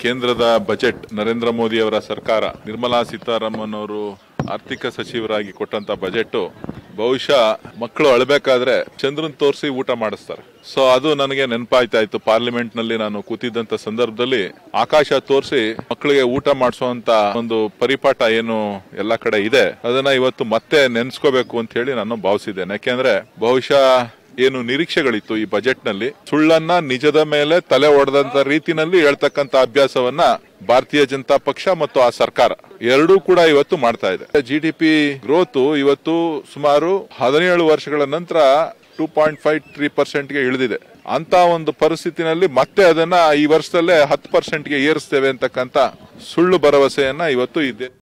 ಕೇಂದ್ರದ ಬಜೆಟ್ ನರೇಂದ್ರ ಮೋದಿ ಅವರ ಸರ್ಕಾರ ನಿರ್ಮಲಾ ಸೀತಾರಾಮನ್ ಅವರು ಆರ್ಥಿಕ ಸಚಿವರಾಗಿ ಕೊಟ್ಟಂತ ಬಜೆಟ್ ಬಹುಶಃ ಮಕ್ಕಳು ಅಳಬೇಕಾದ್ರೆ ಚಂದ್ರನ್ ತೋರಿಸಿ ಊಟ ಮಾಡಿಸ್ತಾರೆ ಸೊ ಅದು ನನಗೆ ನೆನಪಾಯ್ತಾ ಇತ್ತು ಪಾರ್ಲಿಮೆಂಟ್ ನಲ್ಲಿ ನಾನು ಕೂತಿದ್ದಂತ ಸಂದರ್ಭದಲ್ಲಿ ಆಕಾಶ ತೋರಿಸಿ ಮಕ್ಕಳಿಗೆ ಊಟ ಮಾಡಿಸುವಂತ ಒಂದು ಪರಿಪಾಠ ಏನು ಎಲ್ಲ ಕಡೆ ಇದೆ ಅದನ್ನ ಇವತ್ತು ಮತ್ತೆ ನೆನ್ಸ್ಕೋಬೇಕು ಅಂತ ಹೇಳಿ ನಾನು ಭಾವಿಸಿದ್ದೇನೆ ಯಾಕೆಂದ್ರೆ ಬಹುಶಃ ಏನು ನಿರೀಕ್ಷೆಗಳಿತ್ತು ಈ ಬಜೆಟ್ ನಲ್ಲಿ ಸುಳ್ಳನ್ನ ನಿಜದ ಮೇಲೆ ತಲೆ ಹೊಡೆದಂತ ರೀತಿನಲ್ಲಿ ಹೇಳ್ತಕ್ಕಂತ ಅಭ್ಯಾಸವನ್ನ ಭಾರತೀಯ ಜನತಾ ಪಕ್ಷ ಮತ್ತು ಆ ಸರ್ಕಾರ ಎರಡೂ ಕೂಡ ಇವತ್ತು ಮಾಡ್ತಾ ಇದೆ ಜಿ ಡಿ ಪಿ ಗ್ರೋತ್ ಇವತ್ತು ಸುಮಾರು ಹದಿನೇಳು ವರ್ಷಗಳ ನಂತರ ಟೂ ಪಾಯಿಂಟ್ ಫೈವ್ ತ್ರೀ ಪರ್ಸೆಂಟ್ಗೆ ಇಳಿದಿದೆ ಅಂತ ಒಂದು ಪರಿಸ್ಥಿತಿನಲ್ಲಿ ಮತ್ತೆ ಅದನ್ನ ಈ ವರ್ಷದಲ್ಲೇ ಹತ್ತು ಪರ್ಸೆಂಟ್ಗೆ ಏರಿಸ್ತೇವೆ ಅಂತಕ್ಕಂತ ಸುಳ್ಳು ಭರವಸೆಯನ್ನ ಇವತ್ತು ಇದೆ